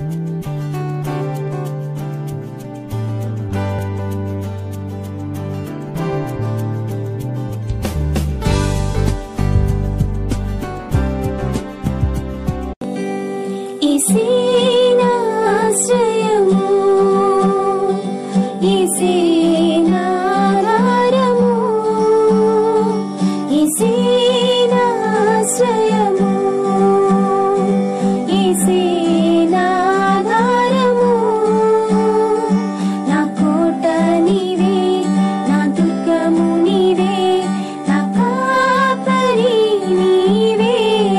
ఈశీనాశ్రయము ఈశీనాధారము ఈశీనాశ్రయము ఈశీనాధారము నా కోట నీవే నా దుర్గము నీవే నా కాపరి నీవే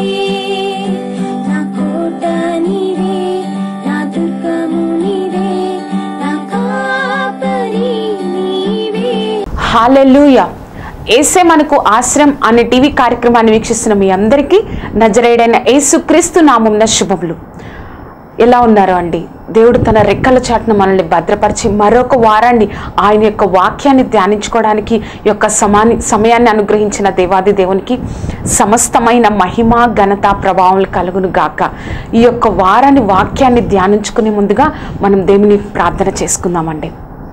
నా కోట నీవే నా దుర్గము నీవే నా కాపరి నీవే హాలెలూయ ఏసే మనకు ఆశ్రయం అనే టీవీ కార్యక్రమాన్ని వీక్షిస్తున్న మీ అందరికీ నజరేడైన యేసుక్రీస్తు నామంన శుభములు ఎలా ఉన్నారు అండి దేవుడు తన రెక్కల చాటున మనల్ని భద్రపరిచి మరొక వారాన్ని ఆయన యొక్క వాక్యాన్ని ధ్యానించుకోవడానికి ఈ యొక్క సమాని సమయాన్ని అనుగ్రహించిన దేవాది దేవునికి సమస్తమైన మహిమ ఘనత ప్రభావం కలుగును గాక ఈ యొక్క వారాన్ని వాక్యాన్ని ధ్యానించుకునే ముందుగా మనం దేవుని ప్రార్థన చేసుకుందామండి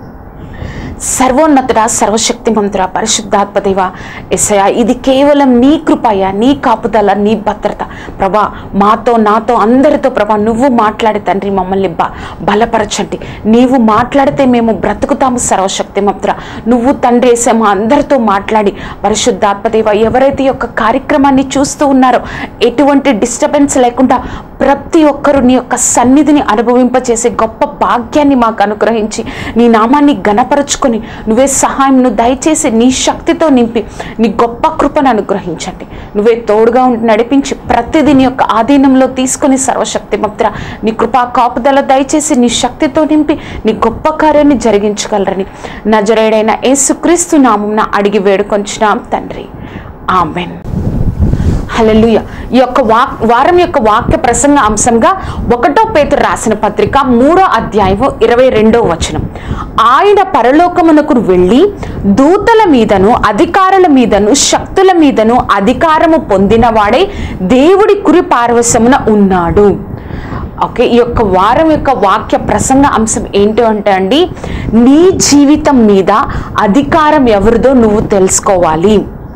సర్వోన్నతుడ సర్వశక్తిమంతుడ పరిశుద్ధాత్మదేవ ఎసయ ఇది కేవలం నీ కృపయ నీ కాపుదల నీ భద్రత ప్రభా మాతో నాతో అందరితో ప్రభా నువ్వు మాట్లాడి తండ్రి మమ్మల్ని బ బలపరచండి నీవు మాట్లాడితే మేము బ్రతుకుతాము సర్వశక్తిమంతుడ నువ్వు తండ్రి ఎసే మా అందరితో మాట్లాడి పరిశుద్ధాత్మదేవ ఎవరైతే ఈ యొక్క కార్యక్రమాన్ని చూస్తూ ఉన్నారో ఎటువంటి డిస్టర్బెన్స్ లేకుండా ప్రతి ఒక్కరూ నీ యొక్క సన్నిధిని అనుభవింపచేసే గొప్ప భాగ్యాన్ని మాకు అనుగ్రహించి నీ నామాన్ని గణపరుచుకొని నువ్వే సహాయంను దయచేసి నీ శక్తితో నింపి నీ గొప్ప కృపను అనుగ్రహించండి నువ్వే తోడుగా ఉండి నడిపించి ప్రతిదీ నీ యొక్క ఆధీనంలో తీసుకొని సర్వశక్తి మత్ర నీ కృపా కాపుదల దయచేసి నీ శక్తితో నింపి నీ గొప్ప కార్యాన్ని జరిగించగలరని నజరేడైన యేసుక్రీస్తు నామంన అడిగి వేడుకొంచున్నాం తండ్రి ఆమెన్ హల్లెలూయ ఈ యొక్క వాక్ వారం యొక్క వాక్య ప్రసంగ అంశంగా ఒకటో పేతురు రాసిన పత్రిక మూడో అధ్యాయము ఇరవై రెండో వచనం ఆయన పరలోకమునకు వెళ్ళి దూతల మీదను అధికారుల మీదను శక్తుల మీదను అధికారము పొందినవాడే దేవుడి కురి పార్వశమున ఉన్నాడు ఓకే ఈ యొక్క వారం యొక్క వాక్య ప్రసంగ అంశం ఏంటి అంటే అండి నీ జీవితం మీద అధికారం ఎవరిదో నువ్వు తెలుసుకోవాలి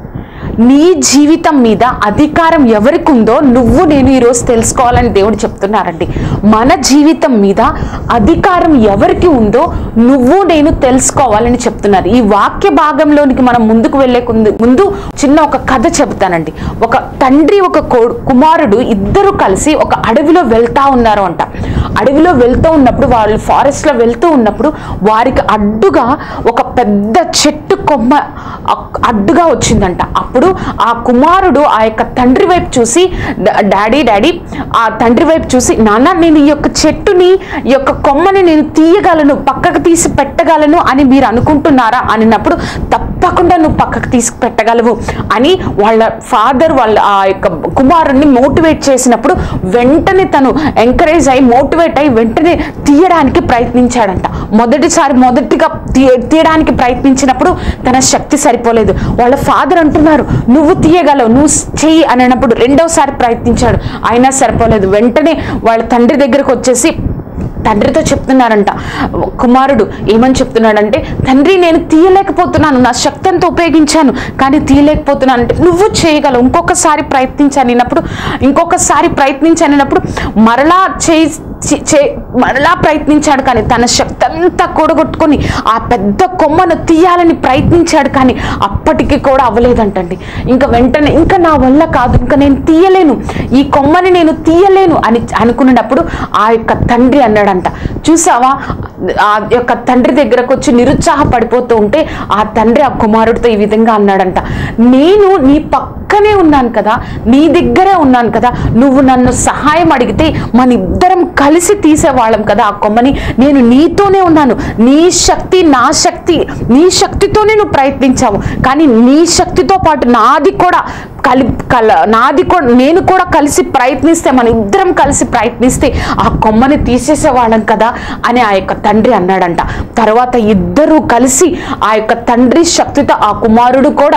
నీ జీవితం మీద అధికారం ఎవరికి ఉందో నువ్వు నేను ఈరోజు తెలుసుకోవాలని దేవుడు చెప్తున్నారండి మన జీవితం మీద అధికారం ఎవరికి ఉందో నువ్వు నేను తెలుసుకోవాలని చెప్తున్నారు ఈ వాక్య భాగంలోనికి మనం ముందుకు వెళ్ళే ముందు- ముందు చిన్న ఒక కథ చెబుతానండి ఒక తండ్రి ఒక కో- కుమారుడు ఇద్దరు కలిసి ఒక అడవిలో వెళ్తా ఉన్నారు అంట అడవిలో వెళ్తూ ఉన్నప్పుడు వాళ్ళు ఫారెస్ట్ లో వెళ్తూ ఉన్నప్పుడు వారికి అడ్డుగా ఒక పెద్ద చెట్టు కొమ్మ అక్- అడ్డుగా వచ్చిందంట అప్పుడు ఆ కుమారుడు ఆ యొక్క తండ్రి వైపు చూసి "డా- డాడీ డాడీ ఆ తండ్రి వైపు చూసి నాన్న నేను ఈ యొక్క చెట్టుని ఈ యొక్క కొమ్మని నేను తీయగలను పక్కకు తీసి పెట్టగలను అని మీరు అనుకుంటున్నారా అనినప్పుడు తప్పకుండా నువ్వు పక్కకు తీసి పెట్టగలవు అని వాళ్ళ ఫాదర్ వాళ్ళ ఆ యొక్క కుమారుణ్ణి మోటివేట్ చేసినప్పుడు వెంటనే తను ఎంకరేజ్ అయి మోటివేట్ అయి వెంటనే తీయడానికి ప్రయత్నించాడంట మొదటిసారి మొదటిగా తీ- తీయడానికి ప్రయత్నించినప్పుడు తన శక్తి సరిపోలేదు వాళ్ళ ఫాదర్ అంటున్నారు నువ్వు తీయగలవు నువ్వు చెయ్యి అని అన్నప్పుడు రెండోసారి ప్రయత్నించాడు అయినా సరిపోలేదు వెంటనే వాళ్ళ తండ్రి దగ్గరకు వచ్చేసి తండ్రితో చెప్తున్నారంట కుమారుడు ఏమని చెప్తున్నాడంటే తండ్రి నేను తీయలేకపోతున్నాను నా శక్తి అంతా ఉపయోగించాను కానీ తీయలేకపోతున్నాను అంటే నువ్వు చేయగలవు ఇంకొకసారి ప్రయత్నించానప్పుడు ఇంకొకసారి ప్రయత్నించానప్పుడు మరలా చేయి చే- చే- మరలా ప్రయత్నించాడు కానీ తన శక్తి అంతా కూడగొట్టుకొని ఆ పెద్ద కొమ్మను తీయాలని ప్రయత్నించాడు కానీ అప్పటికి కూడా అవ్వలేదంటండి ఇంకా వెంటనే ఇంకా నా వల్ల కాదు ఇంకా నేను తీయలేను ఈ కొమ్మని నేను తీయలేను అని అనుకున్నప్పుడు ఆ యొక్క తండ్రి అన్నాడంట చూసావా ఆ యొక్క తండ్రి దగ్గరకు వచ్చి నిరుత్సాహపడిపోతూ ఉంటే ఆ తండ్రి ఆ కుమారుడితో ఈ విధంగా అన్నాడంట నేను నీ పక్కనే ఉన్నాను కదా నీ దగ్గరే ఉన్నాను కదా నువ్వు నన్ను సహాయం అడిగితే మన ఇద్దరం కలిసి తీసేవాళ్ళం కదా ఆ కొమ్మని నేను నీతోనే ఉన్నాను నీ శక్తి నా శక్తి నీ శక్తితోనే నువ్వు ప్రయత్నించావు కానీ నీ శక్తితో పాటు నాది కూడా కలి కల నాది కూడా నేను కూడా కలిసి ప్రయత్నిస్తే మన ఇద్దరం కలిసి ప్రయత్నిస్తే ఆ కొమ్మని తీసేసేవాళ్ళం కదా అని ఆ యొక్క తండ్రి అన్నాడంట తర్వాత ఇద్దరూ కలిసి ఆ యొక్క తండ్రి శక్తితో ఆ కుమారుడు కూడా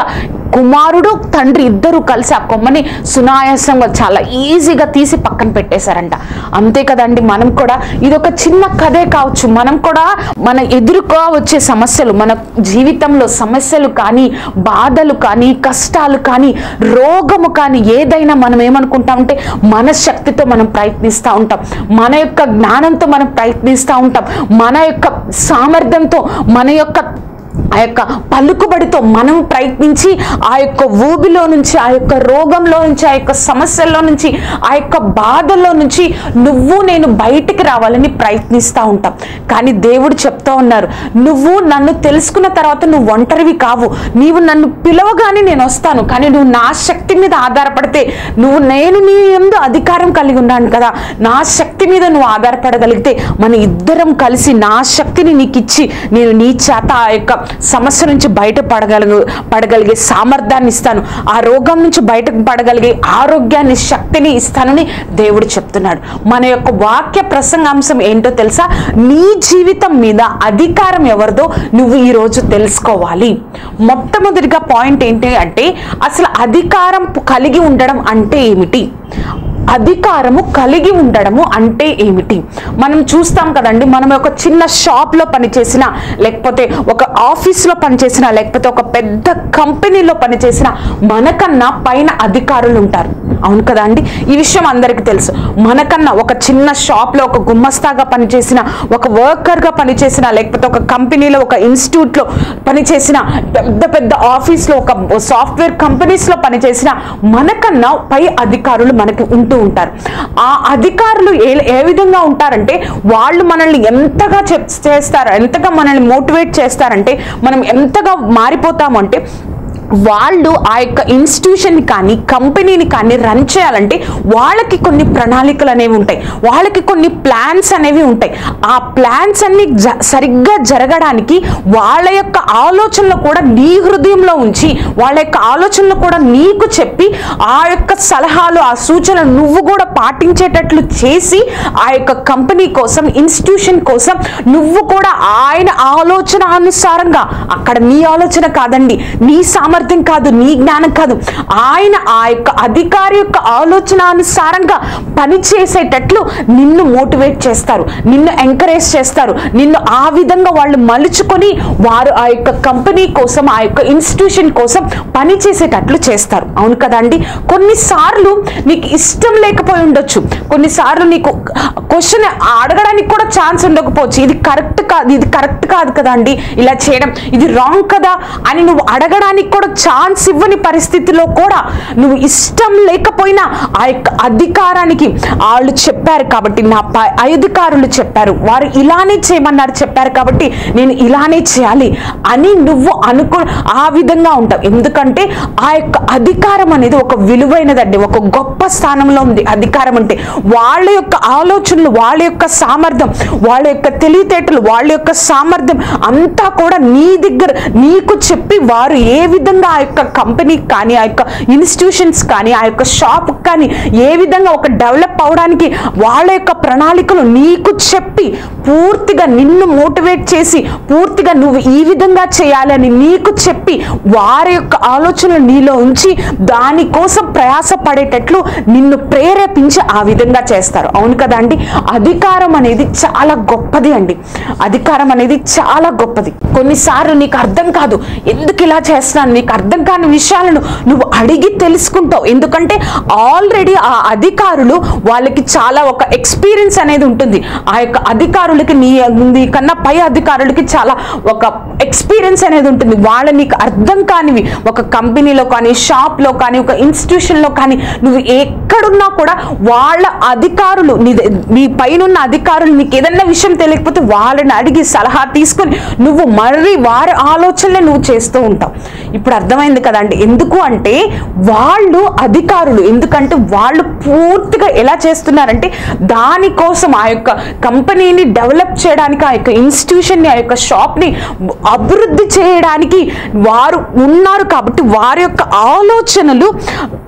కుమారుడు తండ్రి ఇద్దరు కలిసి ఆ కొమ్మని సునాయాసంగా చాలా ఈజీగా తీసి పక్కన పెట్టేశారంట అంతే కదండి మనం కూడా ఇది ఒక చిన్న కథే కావచ్చు మనం కూడా మన ఎదురుగా వచ్చే సమస్యలు మన జీవితంలో సమస్యలు కానీ బాధలు కానీ కష్టాలు కానీ రోగము కానీ ఏదైనా మనం ఏమనుకుంటామంటే మన శక్తితో మనం ప్రయత్నిస్తూ ఉంటాం మన యొక్క జ్ఞానంతో మనం ప్రయత్నిస్తూ ఉంటాం మన యొక్క సామర్థ్యంతో మన యొక్క ఆ యొక్క పలుకుబడితో మనం ప్రయత్నించి ఆ యొక్క ఊబిలో నుంచి ఆ యొక్క రోగంలో నుంచి ఆ యొక్క సమస్యల్లో నుంచి ఆ యొక్క బాధల్లో నుంచి నువ్వు నేను బయటికి రావాలని ప్రయత్నిస్తూ ఉంటాం కానీ దేవుడు చెప్తా ఉన్నారు నువ్వు నన్ను తెలుసుకున్న తర్వాత నువ్వు ఒంటరివి కావు నీవు నన్ను పిలవగానే నేను వస్తాను కానీ నువ్వు నా శక్తి మీద ఆధారపడితే నువ్వు నేను నీ ఎందు అధికారం కలిగి ఉన్నాను కదా నా శక్తి మీద నువ్వు ఆధారపడగలిగితే మన ఇద్దరం కలిసి నా శక్తిని నీకు ఇచ్చి నేను నీ చేత ఆ యొక్క సమస్య నుంచి బయట పడగలుగు పడగలిగే సామర్థ్యాన్ని ఇస్తాను ఆ రోగం నుంచి బయటకు పడగలిగే ఆరోగ్యాన్ని శక్తిని ఇస్తానని దేవుడు చెప్తున్నాడు మన యొక్క వాక్య ప్రసంగాంశం ఏంటో తెలుసా నీ జీవితం మీద అధికారం ఎవరిదో నువ్వు ఈరోజు తెలుసుకోవాలి మొట్టమొదటిగా పాయింట్ ఏంటి అంటే అసలు అధికారం కలిగి ఉండడం అంటే ఏమిటి అధికారము కలిగి ఉండడము అంటే ఏమిటి మనం చూస్తాం కదండి మనం ఒక చిన్న షాప్లో పనిచేసిన లేకపోతే ఒక ఆఫీస్లో పనిచేసిన లేకపోతే ఒక పెద్ద కంపెనీలో పనిచేసిన మనకన్నా పైన అధికారులు ఉంటారు అవును కదా అండి ఈ విషయం అందరికీ తెలుసు మనకన్నా ఒక చిన్న షాప్లో ఒక గుమ్మస్తాగా పనిచేసిన ఒక వర్కర్గా పనిచేసిన లేకపోతే ఒక కంపెనీలో ఒక ఇన్స్టిట్యూట్లో పనిచేసిన పెద్ద పెద్ద ఆఫీస్లో ఒక సాఫ్ట్వేర్ కంపెనీస్లో పనిచేసిన మనకన్నా పై అధికారులు మనకి ఉంటూ ఉంటారు ఆ అధికారులు ఏ ఏ విధంగా ఉంటారంటే వాళ్ళు మనల్ని ఎంతగా చెప్ చేస్తారు ఎంతగా మనల్ని మోటివేట్ చేస్తారంటే మనం ఎంతగా మారిపోతాము అంటే వాళ్ళు ఆ యొక్క ఇన్స్టిట్యూషన్ కానీ కంపెనీని కానీ రన్ చేయాలంటే వాళ్ళకి కొన్ని ప్రణాళికలు అనేవి ఉంటాయి వాళ్ళకి కొన్ని ప్లాన్స్ అనేవి ఉంటాయి ఆ ప్లాన్స్ అన్ని జ సరిగ్గా జరగడానికి వాళ్ళ యొక్క ఆలోచనలు కూడా నీ హృదయంలో ఉంచి వాళ్ళ యొక్క ఆలోచనలు కూడా నీకు చెప్పి ఆ యొక్క సలహాలు ఆ సూచనలు నువ్వు కూడా పాటించేటట్లు చేసి ఆ యొక్క కంపెనీ కోసం ఇన్స్టిట్యూషన్ కోసం నువ్వు కూడా ఆయన ఆలోచన అనుసారంగా అక్కడ నీ ఆలోచన కాదండి నీ సామర్థ్యం కాదు నీ జ్ఞానం కాదు ఆయన ఆ యొక్క అధికారి యొక్క ఆలోచన అనుసారంగా పని చేసేటట్లు నిన్ను మోటివేట్ చేస్తారు నిన్ను ఎంకరేజ్ చేస్తారు నిన్ను ఆ విధంగా వాళ్ళు మలుచుకొని వారు ఆ యొక్క కంపెనీ కోసం ఆ యొక్క ఇన్స్టిట్యూషన్ కోసం పని చేసేటట్లు చేస్తారు అవును కదండి కొన్నిసార్లు నీకు ఇష్టం లేకపోయి ఉండొచ్చు కొన్నిసార్లు నీకు క్వశ్చన్ అడగడానికి కూడా ఛాన్స్ ఉండకపోవచ్చు ఇది కరెక్ట్ కాదు ఇది కరెక్ట్ కాదు కదండి ఇలా చేయడం ఇది రాంగ్ కదా అని నువ్వు అడగడానికి కూడా ఛాన్స్ ఇవ్వని పరిస్థితిలో కూడా నువ్వు ఇష్టం లేకపోయినా ఆ యొక్క అధికారానికి వాళ్ళు చెప్పారు కాబట్టి నా పై అధికారులు చెప్పారు వారు ఇలానే చేయమన్నారు చెప్పారు కాబట్టి నేను ఇలానే చేయాలి అని నువ్వు అనుకో ఆ విధంగా ఉంటావు ఎందుకంటే ఆ యొక్క అధికారం అనేది ఒక విలువైనదండి ఒక గొప్ప స్థానంలో ఉంది అధికారం అంటే వాళ్ళ యొక్క ఆలోచనలు వాళ్ళ యొక్క సామర్థ్యం వాళ్ళ యొక్క తెలివితేటలు వాళ్ళ యొక్క సామర్థ్యం అంతా కూడా నీ దగ్గర నీకు చెప్పి వారు ఏ విధంగా ఆ యొక్క కంపెనీకి కానీ ఆ యొక్క ఇన్స్టిట్యూషన్స్ కానీ ఆ యొక్క షాప్ కానీ ఏ విధంగా ఒక డెవలప్ అవడానికి వాళ్ళ యొక్క ప్రణాళికలు నీకు చెప్పి పూర్తిగా నిన్ను మోటివేట్ చేసి పూర్తిగా నువ్వు ఈ విధంగా చేయాలని నీకు చెప్పి వారి యొక్క ఆలోచనలు నీలో ఉంచి దానికోసం ప్రయాసపడేటట్లు నిన్ను ప్రేరేపించి ఆ విధంగా చేస్తారు అవును కదా అండి అధికారం అనేది చాలా గొప్పది అండి అధికారం అనేది చాలా గొప్పది కొన్నిసార్లు నీకు అర్థం కాదు ఎందుకు ఇలా చేస్తున్నాను నీకు అర్థం కాని విషయాలను నువ్వు అడిగి తెలుసుకుంటావు ఎందుకంటే ఆల్రెడీ ఆ అధికారులు వాళ్ళకి చాలా ఒక ఎక్స్పీరియన్స్ అనేది ఉంటుంది ఆ యొక్క అధికారులకి నీ నీ కన్నా పై అధికారులకి చాలా ఒక ఎక్స్పీరియన్స్ అనేది ఉంటుంది వాళ్ళ నీకు అర్థం కానివి ఒక కంపెనీలో కానీ షాప్లో కానీ ఒక ఇన్స్టిట్యూషన్లో కానీ నువ్వు ఎక్కడున్నా కూడా వాళ్ళ అధికారులు నీ ద- నీ పైనున్న అధికారులు నీకు ఏదన్నా విషయం తెలియకపోతే వాళ్ళని అడిగి సలహా తీసుకొని నువ్వు మళ్ళీ వారి ఆలోచనలే నువ్వు చేస్తూ ఉంటావు ఇప్పుడు అర్థమైంది కదండి ఎందుకు అంటే వాళ్ళు అధికారులు ఎందుకంటే వాళ్ళు పూర్తిగా ఎలా చేస్తున్నారంటే దానికోసం ఆ యొక్క కంపెనీని డెవలప్ చేయడానికి ఆ యొక్క ఇన్స్టిట్యూషన్ని ఆ యొక్క షాప్ని అభివృద్ధి చేయడానికి వారు ఉన్నారు కాబట్టి వారి యొక్క ఆలోచనలు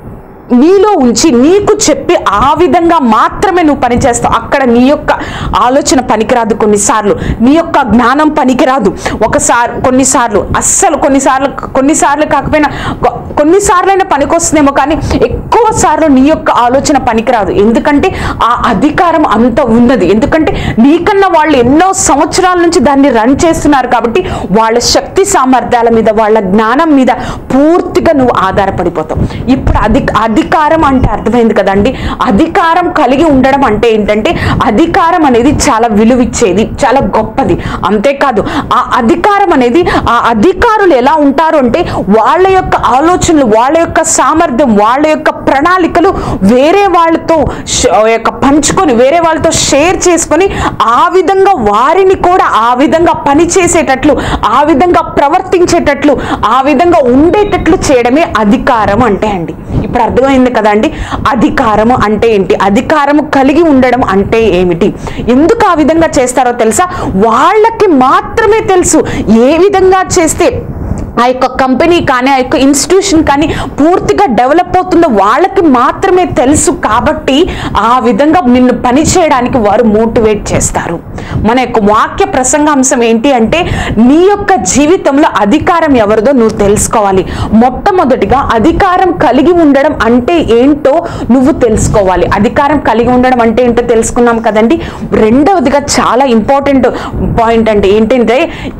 నీలో ఉంచి నీకు చెప్పి ఆ విధంగా మాత్రమే నువ్వు పనిచేస్తావు అక్కడ నీ యొక్క ఆలోచన పనికిరాదు కొన్నిసార్లు నీ యొక్క జ్ఞానం పనికిరాదు ఒకసారి కొన్నిసార్లు అస్సలు కొన్నిసార్లు కొన్నిసార్లు కాకపోయినా కొ- కొన్నిసార్లైనా పనికొస్తుందేమో కానీ ఎక్కువ సార్లు నీ యొక్క ఆలోచన పనికిరాదు ఎందుకంటే ఆ అధికారం అంత ఉన్నది ఎందుకంటే నీకన్నా వాళ్ళు ఎన్నో సంవత్సరాల నుంచి దాన్ని రన్ చేస్తున్నారు కాబట్టి వాళ్ళ శక్తి సామర్థ్యాల మీద వాళ్ళ జ్ఞానం మీద పూర్తిగా నువ్వు ఆధారపడిపోతావు ఇప్పుడు అధి అధికారం అంటే అర్థమైంది కదండి అధికారం కలిగి ఉండడం అంటే ఏంటంటే అధికారం అనేది చాలా విలువిచ్చేది చాలా గొప్పది అంతేకాదు ఆ అధికారం అనేది ఆ అధికారులు ఎలా ఉంటారు అంటే వాళ్ళ యొక్క ఆలోచనలు వాళ్ళ యొక్క సామర్థ్యం వాళ్ళ యొక్క ప్రణాళికలు వేరే వాళ్ళతో ష- యొక్క పంచుకొని వేరే వాళ్ళతో షేర్ చేసుకొని ఆ విధంగా వారిని కూడా ఆ విధంగా పని చేసేటట్లు ఆ విధంగా ప్రవర్తించేటట్లు ఆ విధంగా ఉండేటట్లు చేయడమే అధికారం అంటే అండి ఇప్పుడు అర్థమైంది కదండి అధికారము అంటే ఏంటి అధికారము కలిగి ఉండడం అంటే ఏమిటి ఎందుకు ఆ విధంగా చేస్తారో తెలుసా వాళ్ళకి మాత్రమే తెలుసు ఏ విధంగా చేస్తే ఆ యొక్క కంపెనీ కానీ ఆ యొక్క ఇన్స్టిట్యూషన్ కానీ పూర్తిగా డెవలప్ అవుతుందో వాళ్ళకి మాత్రమే తెలుసు కాబట్టి ఆ విధంగా నిన్ను పని చేయడానికి వారు మోటివేట్ చేస్తారు మన యొక్క వాక్య ప్రసంగాంశం ఏంటి అంటే నీ యొక్క జీవితంలో అధికారం ఎవరిదో నువ్వు తెలుసుకోవాలి మొట్టమొదటిగా అధికారం కలిగి ఉండడం అంటే ఏంటో నువ్వు తెలుసుకోవాలి అధికారం కలిగి ఉండడం అంటే ఏంటో తెలుసుకున్నాం కదండి రెండవదిగా చాలా ఇంపార్టెంట్ పాయింట్ అంటే ఏంటంటే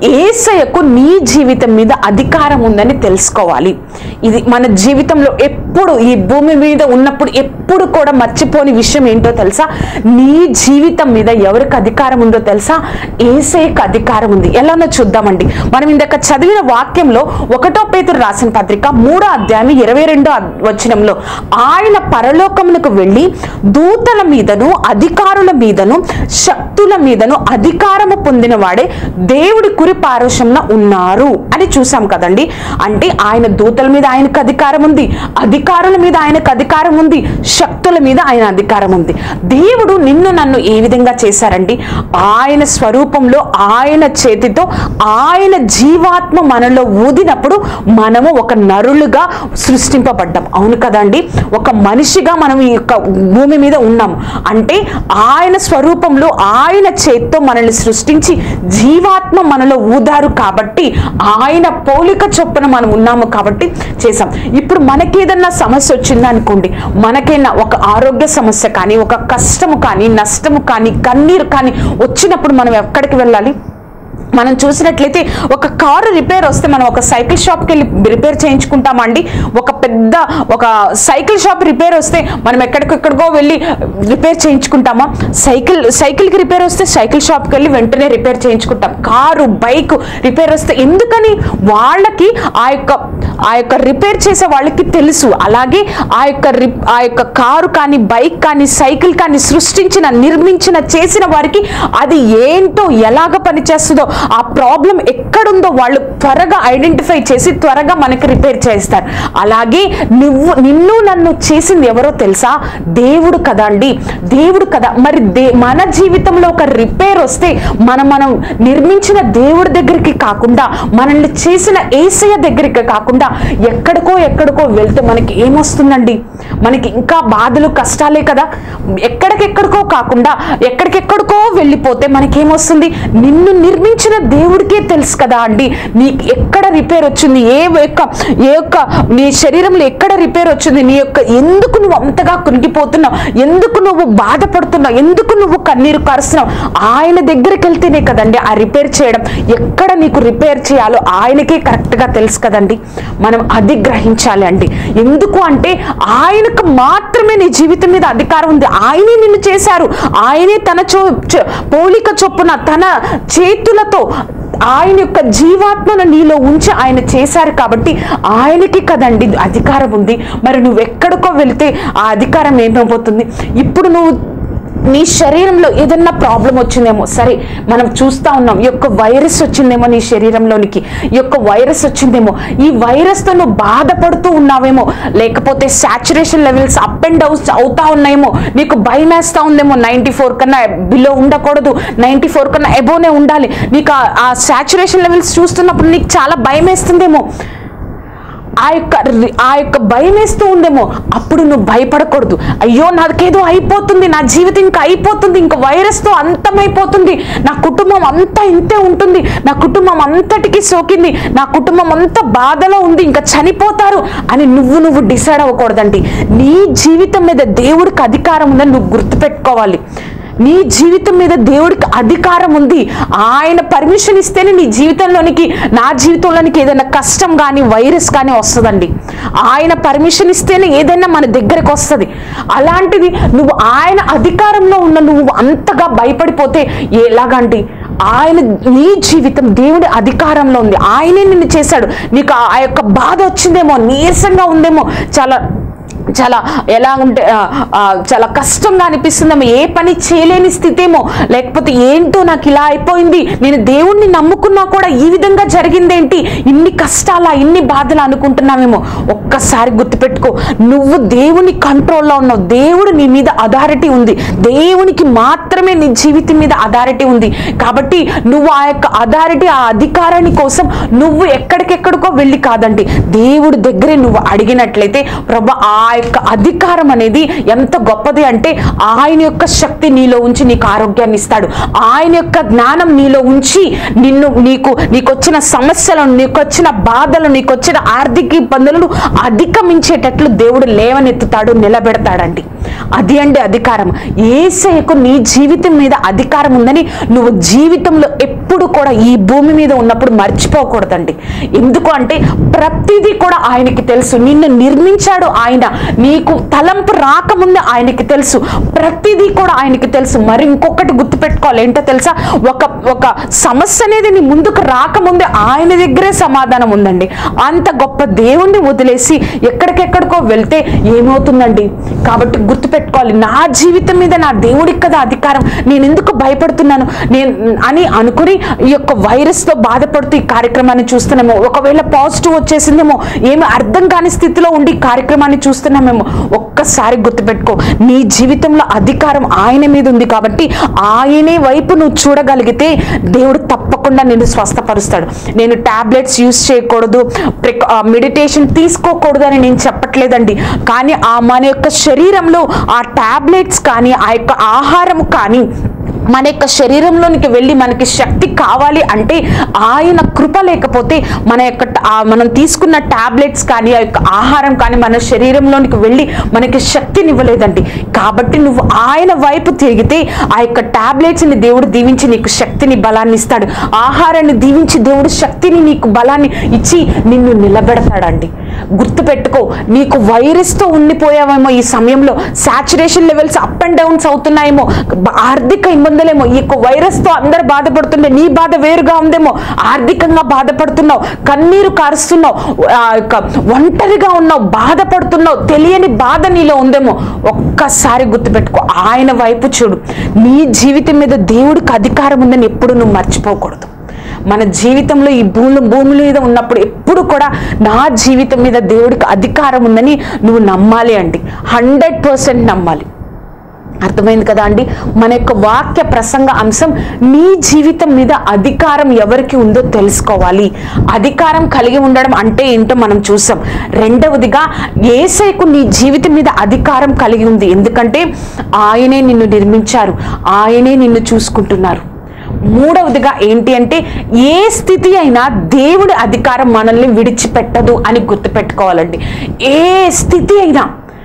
ఏసయకు నీ జీవితం మీద అధికారం ఉందని తెలుసుకోవాలి ఇది మన జీవితంలో ఎప్పుడు ఈ భూమి మీద ఉన్నప్పుడు ఎప్పుడు కూడా మర్చిపోని విషయం ఏంటో తెలుసా నీ జీవితం మీద ఎవరికి అధికారం ఉందో తెలుసా ఏసైకి అధికారం ఉంది ఎలానో చూద్దామండి మనం ఇందాక చదివిన వాక్యంలో ఒకటో పేతురు రాసిన పత్రిక మూడో అధ్యాయం ఇరవై రెండో వచనంలో ఆయన పరలోకమునకు వెళ్ళి దూతల మీదను అధికారుల మీదను శక్తుల మీదను అధికారము పొందిన వాడే దేవుడి కురి పారుషంలో ఉన్నారు అని చూసాం కదండి అంటే ఆయన దూతల మీద ఆయనకు అధికారం ఉంది అధికారుల మీద ఆయనకు అధికారం ఉంది శక్తుల మీద ఆయన అధికారం ఉంది దేవుడు నిన్ను నన్ను ఏ విధంగా చేశారండి ఆయన స్వరూపంలో ఆయన చేతితో ఆయన జీవాత్మ మనలో ఊదినప్పుడు మనము ఒక నరులుగా సృష్టింపబడ్డాం అవును కదండి ఒక మనిషిగా మనం ఈ యొక్క భూమి మీద ఉన్నాం అంటే ఆయన స్వరూపంలో ఆయన చేత్తో మనల్ని సృష్టించి జీవాత్మ మనలో ఊదారు కాబట్టి ఆయన పోలిక చొప్పున మనం ఉన్నాము కాబట్టి చేసాం ఇప్పుడు మనకేదన్నా సమస్య వచ్చింది అనుకోండి మనకైనా ఒక ఆరోగ్య సమస్య కానీ ఒక కష్టము కానీ నష్టము కానీ కన్నీరు కానీ వచ్చినప్పుడు మనం ఎక్కడికి వెళ్ళాలి మనం చూసినట్లయితే ఒక కారు రిపేర్ వస్తే మనం ఒక సైకిల్ షాప్కి వెళ్ళి రిపేర్ చేయించుకుంటామండి ఒక పెద్ద ఒక సైకిల్ షాప్ రిపేర్ వస్తే మనం ఎక్కడికెక్కడికో వెళ్ళి రిపేర్ చేయించుకుంటామా సైకిల్ సైకిల్కి రిపేర్ వస్తే సైకిల్ షాప్కి వెళ్ళి వెంటనే రిపేర్ చేయించుకుంటాం కారు బైక్ రిపేర్ వస్తే ఎందుకని వాళ్ళకి ఆ యొక్క ఆ యొక్క రిపేర్ చేసే వాళ్ళకి తెలుసు అలాగే ఆ యొక్క రి- ఆ యొక్క కారు కానీ బైక్ కానీ సైకిల్ కానీ సృష్టించిన నిర్మించిన చేసిన వారికి అది ఏంటో ఎలాగ పనిచేస్తుందో ఆ ప్రాబ్లం ఎక్కడుందో వాళ్ళు త్వరగా ఐడెంటిఫై చేసి త్వరగా మనకి రిపేర్ చేస్తారు అలాగే నువ్వు నిన్ను నన్ను చేసింది ఎవరో తెలుసా దేవుడు కదా అండి దేవుడు కదా మరి దే మన జీవితంలో ఒక రిపేర్ వస్తే మనం మనం నిర్మించిన దేవుడి దగ్గరికి కాకుండా మనల్ని చేసిన ఏసయ్య దగ్గరికి కాకుండా ఎక్కడికో ఎక్కడికో వెళ్తే మనకి ఏమొస్తుందండి మనకి ఇంకా బాధలు కష్టాలే కదా ఎక్కడికెక్కడికో కాకుండా ఎక్కడికెక్కడికో వెళ్ళిపోతే మనకేమొస్తుంది నిన్ను నిర్మించిన దేవుడికే తెలుసు కదా అండి నీకు ఎక్కడ రిపేర్ వచ్చింది ఏ యొక్క ఏ యొక్క నీ శరీరంలో ఎక్కడ రిపేర్ వచ్చింది నీ యొక్క ఎందుకు నువ్వు అంతగా కృంగిపోతున్నావు ఎందుకు నువ్వు బాధపడుతున్నావు ఎందుకు నువ్వు కన్నీరు కారుస్తున్నావు ఆయన దగ్గరికి వెళ్తేనే కదండి ఆ రిపేర్ చేయడం ఎక్కడ నీకు రిపేర్ చేయాలో ఆయనకే కరెక్ట్గా తెలుసు కదండి మనం అది గ్రహించాలి అండి ఎందుకు అంటే ఆయనకు మాత్రమే నీ జీవితం మీద అధికారం ఉంది ఆయనే నిన్ను చేశారు ఆయనే తన చో చ- పోలిక చొప్పున తన చేతులతో ఆయన యొక్క జీవాత్మను నీలో ఉంచి ఆయన చేశారు కాబట్టి ఆయనకి కదండి అధికారం ఉంది మరి నువ్వు ఎక్కడికో వెళితే ఆ అధికారం ఏమైపోతుంది ఇప్పుడు నువ్వు నీ శరీరంలో ఏదన్నా ప్రాబ్లం వచ్చిందేమో సరే మనం చూస్తా ఉన్నాం ఈ యొక్క వైరస్ వచ్చిందేమో నీ శరీరంలోనికి ఈ యొక్క వైరస్ వచ్చిందేమో ఈ వైరస్తో నువ్వు బాధపడుతూ ఉన్నావేమో లేకపోతే saturation levels up and downs అవుతా ఉన్నాయేమో నీకు భయం వేస్తా ఉందేమో నైంటీ ఫోర్ కన్నా బిలో ఉండకూడదు నైంటీ ఫోర్ కన్నా ఎబోనే ఉండాలి నీకు ఆ- ఆ సాచురేషన్ లెవెల్స్ చూస్తున్నప్పుడు నీకు చాలా భయం వేస్తుందేమో ఆ యొక్క రి- ఆ యొక్క భయం వేస్తూ ఉందేమో అప్పుడు నువ్వు భయపడకూడదు అయ్యో నాకేదో అయిపోతుంది నా జీవితం ఇంకా అయిపోతుంది ఇంకా వైరస్తో అంతమైపోతుంది నా కుటుంబం అంతా ఇంతే ఉంటుంది నా కుటుంబం అంతటికి సోకింది నా కుటుంబం అంతా బాధలో ఉంది ఇంకా చనిపోతారు అని నువ్వు నువ్వు డిసైడ్ అవ్వకూడదండి నీ జీవితం మీద దేవుడికి అధికారం ఉందని నువ్వు గుర్తుపెట్టుకోవాలి నీ జీవితం మీద దేవుడికి అధికారం ఉంది ఆయన పర్మిషన్ ఇస్తేనే నీ జీవితంలోనికి నా జీవితంలోనికి ఏదైనా కష్టం కానీ వైరస్ కానీ వస్తుందండి ఆయన పర్మిషన్ ఇస్తేనే ఏదైనా మన దగ్గరకు వస్తుంది అలాంటిది నువ్వు ఆయన అధికారంలో ఉన్న నువ్వు అంతగా భయపడిపోతే ఎలాగండి ఆయన నీ జీవితం దేవుడి అధికారంలో ఉంది ఆయనే నిన్ను చేశాడు నీకు ఆ ఆ యొక్క బాధ వచ్చిందేమో నీరసంగా ఉందేమో చాలా చాలా ఎలా ఉంటే ఆ, ఆ, చాలా కష్టంగా అనిపిస్తుందేమో ఏ పని చేయలేని స్థితి ఏమో లేకపోతే ఏంటో నాకు ఇలా అయిపోయింది నేను దేవుణ్ణి నమ్ముకున్నా కూడా ఈ విధంగా జరిగిందేంటి ఇన్ని కష్టాలా ఇన్ని బాధలు అనుకుంటున్నామేమో ఒక్కసారి గుర్తుపెట్టుకో నువ్వు దేవుని కంట్రోల్లో ఉన్నావు దేవుడు నీ మీద అథారిటీ ఉంది దేవునికి మాత్రమే నీ జీవితం మీద అథారిటీ ఉంది కాబట్టి నువ్వు ఆ యొక్క అథారిటీ ఆ అధికారాన్ని కోసం నువ్వు ఎక్కడికెక్కడికో వెళ్ళి కాదండి దేవుడి దగ్గరే నువ్వు అడిగినట్లయితే ప్రభు ఆ యొక్క అధికారం అనేది ఎంత గొప్పది అంటే ఆయన యొక్క శక్తి నీలో ఉంచి నీకు ఆరోగ్యాన్ని ఇస్తాడు ఆయన యొక్క జ్ఞానం నీలో ఉంచి నిన్ను నీకు నీకు వచ్చిన సమస్యలను నీకు వచ్చిన బాధలు నీకు వచ్చిన ఆర్థిక ఇబ్బందులను అధిగమించేటట్లు దేవుడు లేవనెత్తుతాడు నిలబెడతాడండి అది అండి అధికారం ఏసయ్యకు నీ జీవితం మీద అధికారం ఉందని నువ్వు జీవితంలో ఎప్పుడు కూడా ఈ భూమి మీద ఉన్నప్పుడు మర్చిపోకూడదండి ఎందుకు అంటే ప్రతిదీ కూడా ఆయనకి తెలుసు నిన్ను నిర్మించాడు ఆయన నీకు తలంపు రాకముందే ఆయనకి తెలుసు ప్రతిదీ కూడా ఆయనకి తెలుసు మరి ఇంకొకటి గుర్తుపెట్టుకోవాలి ఏంటో తెలుసా ఒక ఒక సమస్య అనేది నీ ముందుకు రాకముందే ఆయన దగ్గరే సమాధానం ఉందండి అంత గొప్ప దేవుణ్ణి వదిలేసి ఎక్కడికెక్కడికో వెళ్తే ఏమవుతుందండి కాబట్టి గుర్తుపెట్టుకోవాలి నా జీవితం మీద నా దేవుడికి కదా అధికారం నేను ఎందుకు భయపడుతున్నాను నేను అని అనుకుని ఈ యొక్క వైరస్ తో బాధపడుతూ ఈ కార్యక్రమాన్ని చూస్తున్నామో ఒకవేళ పాజిటివ్ వచ్చేసిందేమో ఏమి అర్థం కాని స్థితిలో ఉండి ఈ కార్యక్రమాన్ని చూస్తున్నామేమో ఒక్కసారి గుర్తుపెట్టుకో నీ జీవితంలో అధికారం ఆయన మీద ఉంది కాబట్టి ఆయనే వైపు నువ్వు చూడగలిగితే దేవుడు తప్పకుండా నిన్ను స్వస్థపరుస్తాడు నేను టాబ్లెట్స్ యూస్ చేయకూడదు మెడిటేషన్ తీసుకోకూడదు అని నేను చెప్పట్లేదండి కానీ ఆ మన యొక్క శరీరంలో ఆ టాబ్లెట్స్ కానీ ఆ యొక్క ఆహారం కానీ మన యొక్క శరీరంలోనికి వెళ్ళి మనకి శక్తి కావాలి అంటే ఆయన కృప లేకపోతే మన యొక్క ట- ఆ మనం తీసుకున్న టాబ్లెట్స్ కానీ ఆ యొక్క ఆహారం కానీ మన శరీరంలోనికి వెళ్ళి మనకి శక్తిని ఇవ్వలేదండి కాబట్టి నువ్వు ఆయన వైపు తిరిగితే ఆ యొక్క టాబ్లెట్స్ని దేవుడు దీవించి నీకు శక్తిని బలాన్ని ఇస్తాడు ఆహారాన్ని దీవించి దేవుడు శక్తిని నీకు బలాన్ని ఇచ్చి నిన్ను నిలబెడతాడండి గుర్తుపెట్టుకో నీకు వైరస్తో ఉండిపోయావేమో ఈ సమయంలో saturation levels up and downs అవుతున్నాయేమో బ- ఆర్థిక ఇబ్బందులేమో ఈ యొక్క వైరస్తో అందరు బాధపడుతుండే నీ బాధ వేరుగా ఉందేమో ఆర్థికంగా బాధపడుతున్నావు కన్నీరు కారుస్తున్నావు ఆ యొక్క ఒంటరిగా ఉన్నావు బాధపడుతున్నావు తెలియని బాధ నీలో ఉందేమో ఒక్కసారి గుర్తుపెట్టుకో ఆయన వైపు చూడు నీ జీవితం మీద దేవుడికి అధికారం ఉందని ఎప్పుడు నువ్వు మర్చిపోకూడదు మన జీవితంలో ఈ భూమి భూమి మీద ఉన్నప్పుడు ఎప్పుడు కూడా నా జీవితం మీద దేవుడికి అధికారం ఉందని నువ్వు నమ్మాలి అండి హండ్రెడ్ పర్సెంట్ నమ్మాలి అర్థమైంది కదా అండి మన యొక్క వాక్య ప్రసంగ అంశం నీ జీవితం మీద అధికారం ఎవరికి ఉందో తెలుసుకోవాలి అధికారం కలిగి ఉండడం అంటే ఏంటో మనం చూసాం రెండవదిగా ఏసైకు నీ జీవితం మీద అధికారం కలిగి ఉంది ఎందుకంటే ఆయనే నిన్ను నిర్మించారు ఆయనే నిన్ను చూసుకుంటున్నారు మూడవదిగా ఏంటి అంటే ఏ స్థితి అయినా దేవుడి అధికారం మనల్ని విడిచిపెట్టదు అని గుర్తుపెట్టుకోవాలండి ఏ స్థితి అయినా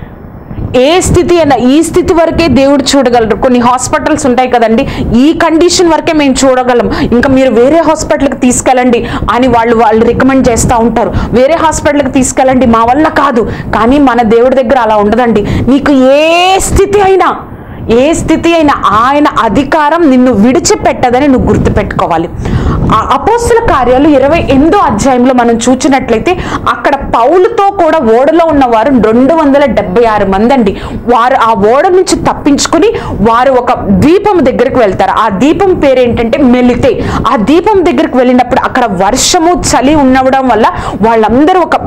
ఏ స్థితి అయినా ఈ స్థితి వరకే దేవుడు చూడగలరు కొన్ని హాస్పిటల్స్ ఉంటాయి కదండి ఈ కండిషన్ వరకే మేము చూడగలం ఇంకా మీరు వేరే హాస్పిటల్కి తీసుకెళ్ళండి అని వాళ్ళు వాళ్ళు రికమెండ్ చేస్తూ ఉంటారు వేరే హాస్పిటల్కి తీసుకెళ్ళండి మా వల్ల కాదు కానీ మన దేవుడి దగ్గర అలా ఉండదండి నీకు ఏ స్థితి అయినా ఏ స్థితి అయినా ఆయన అధికారం నిన్ను విడిచిపెట్టదని నువ్వు గుర్తుపెట్టుకోవాలి ఆ అపోస్తుల కార్యాలు ఇరవై ఎనిమిదో అధ్యాయంలో మనం చూచినట్లయితే అక్కడ పౌలుతో కూడా ఓడలో ఉన్నవారు రెండు వందల డెబ్బై ఆరు మంది అండి వారు ఆ ఓడ నుంచి తప్పించుకుని వారు ఒక దీపం దగ్గరికి వెళ్తారు ఆ దీపం పేరు ఏంటంటే మెలితే ఆ దీపం దగ్గరికి వెళ్ళినప్పుడు అక్కడ వర్షము చలి ఉండడం వల్ల వాళ్ళందరూ ఒక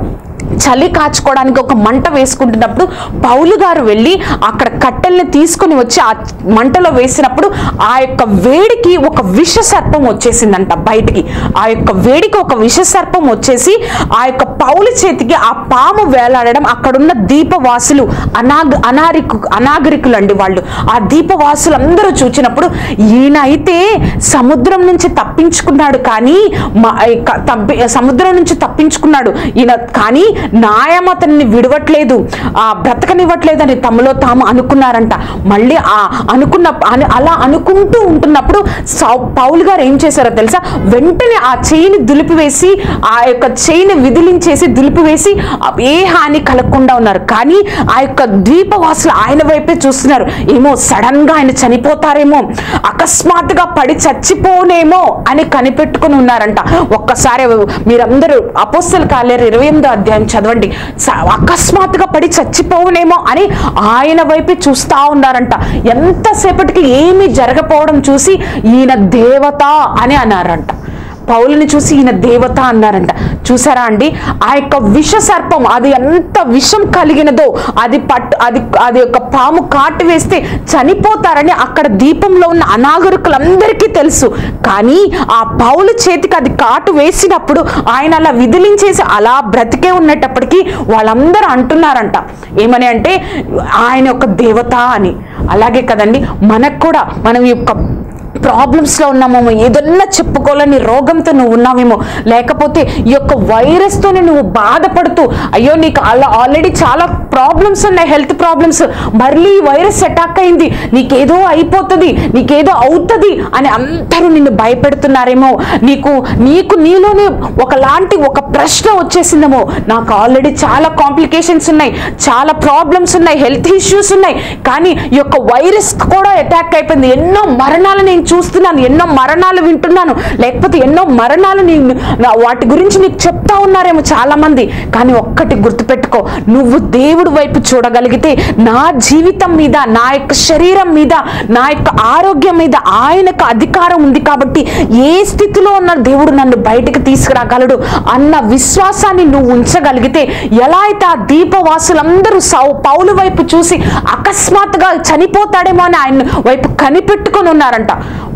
చలి కాచుకోవడానికి ఒక మంట వేసుకుంటున్నప్పుడు పౌలు గారు వెళ్ళి అక్కడ కట్టెల్ని తీసుకొని వచ్చి ఆ మంటలో వేసినప్పుడు ఆ యొక్క వేడికి ఒక విష సర్పం వచ్చేసిందంట బయటికి ఆ యొక్క వేడికి ఒక విష సర్పం వచ్చేసి ఆ యొక్క పౌలు చేతికి ఆ పాము వేలాడడం అక్కడున్న దీపవాసులు అనాగ అనారికు అనాగరికులు అండి వాళ్ళు ఆ దీపవాసులు అందరూ చూచినప్పుడు ఈయన అయితే సముద్రం నుంచి తప్పించుకున్నాడు కానీ మా ఇక తప్పి సముద్రం నుంచి తప్పించుకున్నాడు ఈయన కానీ న్యాయం అతన్ని విడవట్లేదు ఆ బ్రతకనివ్వట్లేదు అని తమలో తాము అనుకున్నారంట మళ్ళీ ఆ అనుకున్న అను- అలా అనుకుంటూ ఉంటున్నప్పుడు సౌ- పౌలు గారు ఏం చేశారో తెలుసా వెంటనే ఆ చేయిని దులిపివేసి ఆ యొక్క చేయిని విదిలించేసి దులిపివేసి ఆ ఏ హాని కలగకుండా ఉన్నారు కానీ ఆ యొక్క ద్వీపవాసులు ఆయన వైపే చూస్తున్నారు ఏమో సడన్ గా ఆయన చనిపోతారేమో అకస్మాత్తుగా పడి చచ్చిపోనేమో అని కనిపెట్టుకుని ఉన్నారంట ఒక్కసారి మీరందరూ అపోస్తలు కాలేరు ఇరవై ఎనిమిదో అధ్యాయం చదవండి స- అకస్మాత్తుగా పడి చచ్చిపోవునేమో అని ఆయన వైపే చూస్తా ఉన్నారంట ఎంతసేపటికి ఏమీ జరగపోవడం చూసి ఈయన దేవత అని అన్నారంట పౌలుని చూసి ఈయన దేవత అన్నారంట చూసారా అండి ఆ యొక్క విష సర్పం అది ఎంత విషం కలిగినదో అది పట్టు అది అది యొక్క పాము కాటు వేస్తే చనిపోతారని అక్కడ దీపంలో ఉన్న అనాగరికులందరికీ తెలుసు కానీ ఆ పౌలు చేతికి అది కాటు వేసినప్పుడు ఆయన అలా విదిలించేసి అలా బ్రతికే ఉన్నప్పటికీ వాళ్ళందరూ అంటున్నారంట ఏమని అంటే ఆయన యొక్క దేవత అని అలాగే కదండి మనకు కూడా మనం ఈ యొక్క ప్రాబ్లమ్స్లో ఉన్నామేమో ఏదన్నా చెప్పుకోవాలని రోగంతో నువ్వు ఉన్నావేమో లేకపోతే ఈ యొక్క వైరస్తోనే నువ్వు బాధపడుతూ అయ్యో నీకు అలా ఆల్రెడీ చాలా ప్రాబ్లమ్స్ ఉన్నాయి హెల్త్ ప్రాబ్లమ్స్ మళ్ళీ ఈ వైరస్ అటాక్ అయింది నీకేదో అయిపోతుంది నీకేదో అవుతుంది అని అందరూ నిన్ను భయపెడుతున్నారేమో నీకు నీకు నీలోనే ఒకలాంటి ఒక ప్రశ్న వచ్చేసిందేమో నాకు ఆల్రెడీ చాలా కాంప్లికేషన్స్ ఉన్నాయి చాలా ప్రాబ్లమ్స్ ఉన్నాయి హెల్త్ ఇష్యూస్ ఉన్నాయి కానీ ఈ యొక్క వైరస్ కూడా అటాక్ అయిపోయింది ఎన్నో మరణాలు నేను చూస్తున్నాను ఎన్నో మరణాలు వింటున్నాను లేకపోతే ఎన్నో మరణాలు నేను నా- వాటి గురించి నీకు చెప్తా ఉన్నారేమో చాలా మంది కానీ ఒక్కటి గుర్తుపెట్టుకో నువ్వు దేవుడి వైపు చూడగలిగితే నా జీవితం మీద నా యొక్క శరీరం మీద నా యొక్క ఆరోగ్యం మీద ఆయనకు అధికారం ఉంది కాబట్టి ఏ స్థితిలో ఉన్న దేవుడు నన్ను బయటికి తీసుకురాగలడు అన్న విశ్వాసాన్ని నువ్వు ఉంచగలిగితే ఎలా అయితే ఆ దీపవాసులందరూ సౌ పౌలు వైపు చూసి అకస్మాత్తుగా చనిపోతాడేమో అని ఆయన వైపు కనిపెట్టుకొని ఉన్నారంట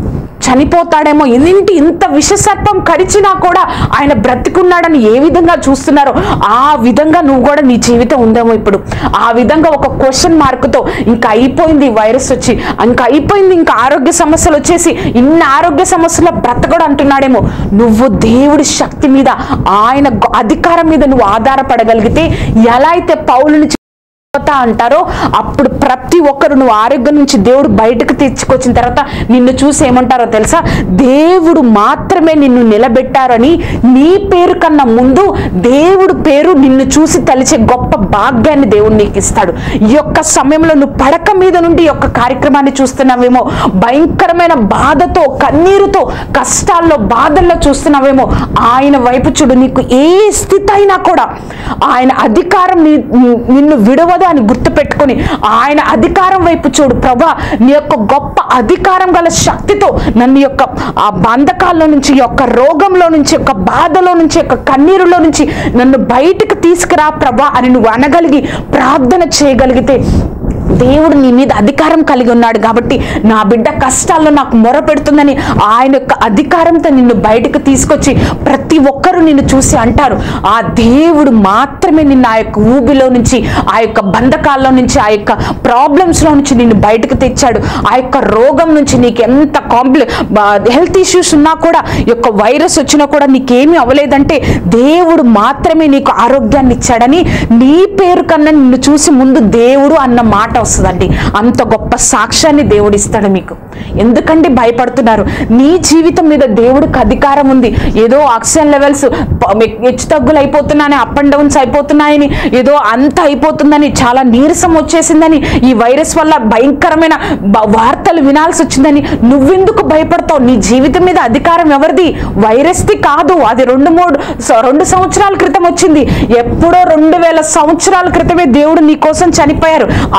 చనిపోతాడేమో ఏంటి ఇంత విషసర్పం కరిచినా కూడా ఆయన బ్రతికున్నాడని ఏ విధంగా చూస్తున్నారో ఆ విధంగా నువ్వు కూడా నీ జీవితం ఉందేమో ఇప్పుడు ఆ విధంగా ఒక క్వశ్చన్ మార్కుతో ఇంకా అయిపోయింది ఈ వైరస్ వచ్చి ఇంకా అయిపోయింది ఇంకా ఆరోగ్య సమస్యలు వచ్చేసి ఇన్ని ఆరోగ్య సమస్యలు బ్రతకడు అంటున్నాడేమో నువ్వు దేవుడి శక్తి మీద ఆయన గొ- అధికారం మీద నువ్వు ఆధారపడగలిగితే ఎలా అయితే పౌలుని దేవత అంటారో అప్పుడు ప్రతి ఒక్కరు నువ్వు ఆరోగ్యం నుంచి దేవుడు బయటకు తెచ్చుకొచ్చిన తర్వాత నిన్ను చూసి ఏమంటారో తెలుసా దేవుడు మాత్రమే నిన్ను నిలబెట్టారని నీ పేరు కన్నా ముందు దేవుడు పేరు నిన్ను చూసి తలిచే గొప్ప భాగ్యాన్ని దేవుడు నీకు ఇస్తాడు ఈ యొక్క సమయంలో నువ్వు పడక మీద నుండి ఈ యొక్క కార్యక్రమాన్ని చూస్తున్నావేమో భయంకరమైన బాధతో కన్నీరుతో కష్టాల్లో బాధల్లో చూస్తున్నావేమో ఆయన వైపు చూడు నీకు ఏ స్థితి అయినా కూడా ఆయన అధికారం నీ- నిన్ను విడవదు అని గుర్తుపెట్టుకొని ఆయన అధికారం వైపు చూడు ప్రభా నీ యొక్క గొప్ప అధికారం గల శక్తితో నన్ను ఈ యొక్క ఆ బంధకాల్లో నుంచి ఈ యొక్క రోగంలో నుంచి యొక్క బాధలో నుంచి యొక్క కన్నీరులో నుంచి నన్ను బయటకు తీసుకురా ప్రభా అని నువ్వు అనగలిగి ప్రార్థన చేయగలిగితే దేవుడు నీ మీద అధికారం కలిగి ఉన్నాడు కాబట్టి నా బిడ్డ కష్టాల్లో నాకు మొర పెడుతుందని ఆయన యొక్క అధికారంతో నిన్ను బయటకు తీసుకొచ్చి ప్రతి ఒక్కరూ నిన్ను చూసి అంటారు ఆ దేవుడు మాత్రమే నిన్ను ఆ యొక్క ఊబిలో నుంచి ఆ యొక్క బంధకాల్లో నుంచి ఆ యొక్క ప్రాబ్లమ్స్లో నుంచి నిన్ను బయటకు తెచ్చాడు ఆ యొక్క రోగం నుంచి నీకు ఎంత కాంప్లి హెల్త్ ఇష్యూస్ ఉన్నా కూడా ఈ యొక్క వైరస్ వచ్చినా కూడా నీకేమీ అవ్వలేదంటే దేవుడు మాత్రమే నీకు ఆరోగ్యాన్ని ఇచ్చాడని నీ పేరు కన్నా నిన్ను చూసి ముందు దేవుడు అన్న మాట వస్తుందండి అంత గొప్ప సాక్ష్యాన్ని దేవుడు ఇస్తాడు మీకు ఎందుకంటే భయపడుతున్నారు నీ జీవితం మీద దేవుడికి అధికారం ఉంది ఏదో ఆక్సిజన్ లెవెల్స్ హెచ్చు తగ్గులు అయిపోతున్నాయని అప్ అండ్ డౌన్స్ అయిపోతున్నాయని ఏదో అంత అయిపోతుందని చాలా నీరసం వచ్చేసిందని ఈ వైరస్ వల్ల భయంకరమైన బ- వార్తలు వినాల్సి వచ్చిందని నువ్వెందుకు భయపడతావు నీ జీవితం మీద అధికారం ఎవరిది వైరస్ది కాదు అది రెండు మూడు స- రెండు సంవత్సరాల క్రితం వచ్చింది ఎప్పుడో రెండు వేల సంవత్సరాల క్రితమే దేవుడు నీ కోసం చనిపోయారు ఆయన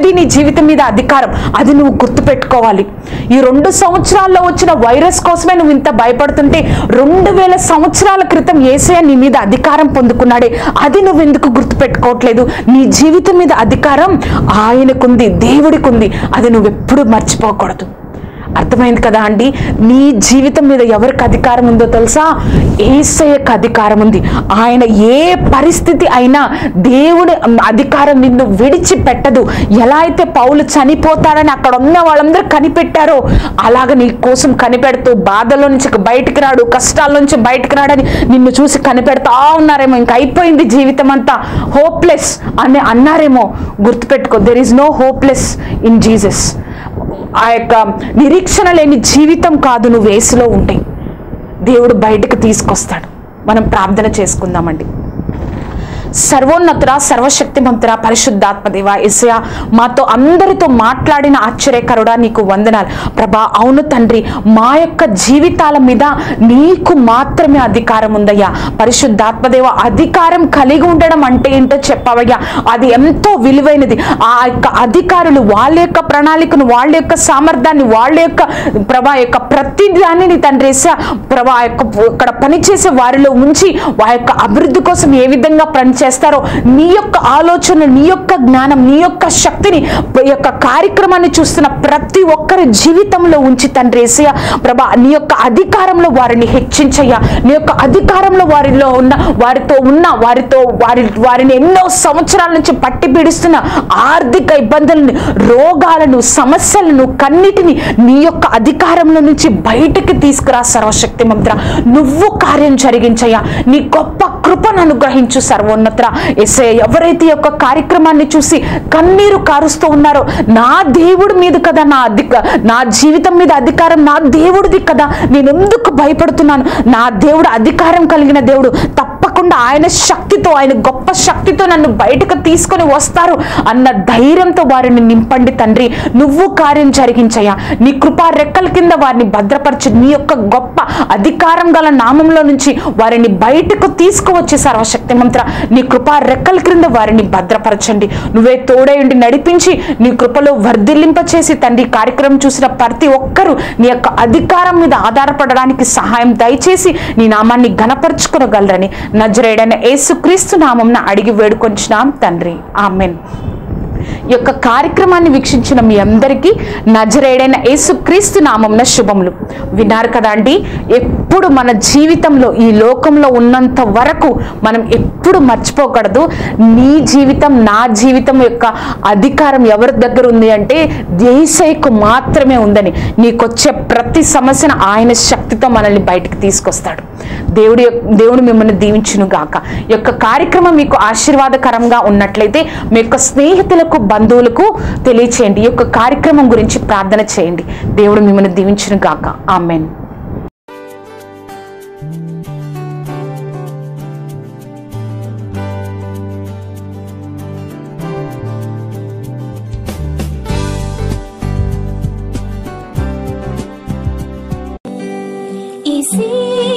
ఉన్నది నీ జీవితం మీద అధికారం అది నువ్వు గుర్తుపెట్టుకోవాలి ఈ రెండు సంవత్సరాల్లో వచ్చిన వైరస్ కోసమే నువ్వు ఇంత భయపడుతుంటే రెండు వేల సంవత్సరాల క్రితం ఏసయ నీ మీద అధికారం పొందుకున్నాడే అది నువ్వు ఎందుకు గుర్తుపెట్టుకోవట్లేదు నీ జీవితం మీద అధికారం ఆయనకుంది దేవుడికి ఉంది అది నువ్వు ఎప్పుడు మర్చిపోకూడదు అర్థమైంది కదా అండి నీ జీవితం మీద ఎవరికి అధికారం ఉందో తెలుసా ఏసయ్యకు అధికారం ఉంది ఆయన ఏ పరిస్థితి అయినా దేవుడి అధికారం నిన్ను విడిచిపెట్టదు ఎలా అయితే పౌలు చనిపోతాడని అక్కడ ఉన్న వాళ్ళందరూ కనిపెట్టారో అలాగ నీ కోసం కనిపెడుతూ బాధలో నుంచి బయటికి రాడు కష్టాల నుంచి బయటికి రాడని నిన్ను చూసి కనిపెడతా ఉన్నారేమో ఇంకా అయిపోయింది జీవితం అంతా హోప్లెస్ అని అన్నారేమో గుర్తుపెట్టుకో there is no hopeless in Jesus ఆ యొక్క నిరీక్షణ లేని జీవితం కాదు నువ్వు వేసులో ఉంటే దేవుడు బయటకు తీసుకొస్తాడు మనం ప్రార్థన చేసుకుందామండి సర్వోన్నతుర సర్వశక్తిమంతుర పరిశుద్ధాత్మ దేవ ఎసయ మాతో అందరితో మాట్లాడిన ఆశ్చర్యకరుడా నీకు వందనాలు ప్రభా అవును తండ్రి మా యొక్క జీవితాల మీద నీకు మాత్రమే అధికారం ఉందయ్యా పరిశుద్ధాత్మదేవ అధికారం కలిగి ఉండడం అంటే ఏంటో చెప్పవయ్యా అది ఎంతో విలువైనది ఆ యొక్క అధికారులు వాళ్ళ యొక్క ప్రణాళికను వాళ్ళ యొక్క సామర్థ్యాన్ని వాళ్ళ యొక్క ప్రభా యొక్క ప్రతి దానిని తండ్రి యేసయ్య, ప్రభా ఆ యొక్క ఇక్కడ పనిచేసే వారిలో ఉంచి వారి యొక్క అభివృద్ధి కోసం ఏ విధంగా పనిచేస్తారో నీ యొక్క ఆలోచన నీ యొక్క జ్ఞానం నీ యొక్క శక్తిని ఈ యొక్క కార్యక్రమాన్ని చూస్తున్న ప్రతి ఒక్కరి జీవితంలో ఉంచి తండ్రి యేసయ్య ప్రభా నీ యొక్క అధికారంలో వారిని హెచ్చించయ్యా నీ యొక్క అధికారంలో వారిలో ఉన్న వారితో ఉన్న వారితో వారి వారిని ఎన్నో సంవత్సరాల నుంచి పట్టి పీడిస్తున్న ఆర్థిక ఇబ్బందులను రోగాలను సమస్యలను కన్నిటిని నీ యొక్క అధికారంలో నుంచి బయటకి తీసుకురా సర్వశక్తి మంత్ర నువ్వు కార్యం జరిగించయ్యా నీ గొప్ప కృపను అనుగ్రహించు సర్వోన్నత ఎస్ఐ ఎవరైతే ఈ యొక్క కార్యక్రమాన్ని చూసి కన్నీరు కారుస్తూ ఉన్నారో నా దేవుడి మీద కదా నా అధిక నా జీవితం మీద అధికారం నా దేవుడిది కదా నేను ఎందుకు భయపడుతున్నాను నా దేవుడు అధికారం కలిగిన దేవుడు తప్పకుండా ఆయన శక్తితో ఆయన గొప్ప శక్తితో నన్ను బయటకు తీసుకొని వస్తారు అన్న ధైర్యంతో వారిని నింపండి తండ్రి నువ్వు కార్యం జరిగించయ్యా నీ కృపా రెక్కల కింద వారిని భద్రపరచు నీ యొక్క గొప్ప అధికారం గల నామంలో నుంచి వారిని బయటకు తీసుకువచ్చి సర్వశక్తి మంత్ర నీ కృపా రెక్కల క్రింద వారిని భద్రపరచండి నువ్వే తోడేయండి నడిపించి నీ కృపలో వర్ధిల్లింప చేసి తండ్రి కార్యక్రమం చూసిన ప్రతి ఒక్కరూ నీ యొక్క అధికారం మీద ఆధారపడడానికి సహాయం దయచేసి నీ నామాన్ని గణపరుచుకోగలరని నజరేడైన యేసుక్రీస్తు నామం అడిగి వేడుకొంచున్నాం తండ్రి ఆమెన్ ఈ యొక్క కార్యక్రమాన్ని వీక్షించిన మీ అందరికీ నజరేడైన యేసుక్రీస్తు నామంన శుభములు విన్నారు కదా అండి ఎప్పుడు మన జీవితంలో ఈ లోకంలో ఉన్నంత వరకు మనం ఎప్పుడు మర్చిపోకూడదు నీ జీవితం నా జీవితం యొక్క అధికారం ఎవరి దగ్గర ఉంది అంటే దేశయ్యకు మాత్రమే ఉందని నీకొచ్చే ప్రతి సమస్యను ఆయన శక్తితో మనల్ని బయటికి తీసుకొస్తాడు దేవుడి యొక్క- దేవుడు మిమ్మల్ని దీవించును గాక ఈ యొక్క కార్యక్రమం మీకు ఆశీర్వాదకరంగా ఉన్నట్లయితే మీ యొక్క స్నేహితులకు బంధువులకు తెలియచేయండి ఈ యొక్క కార్యక్రమం గురించి ప్రార్థన చేయండి దేవుడు మిమ్మల్ని దీవించును గాక ఆమెన్ Y si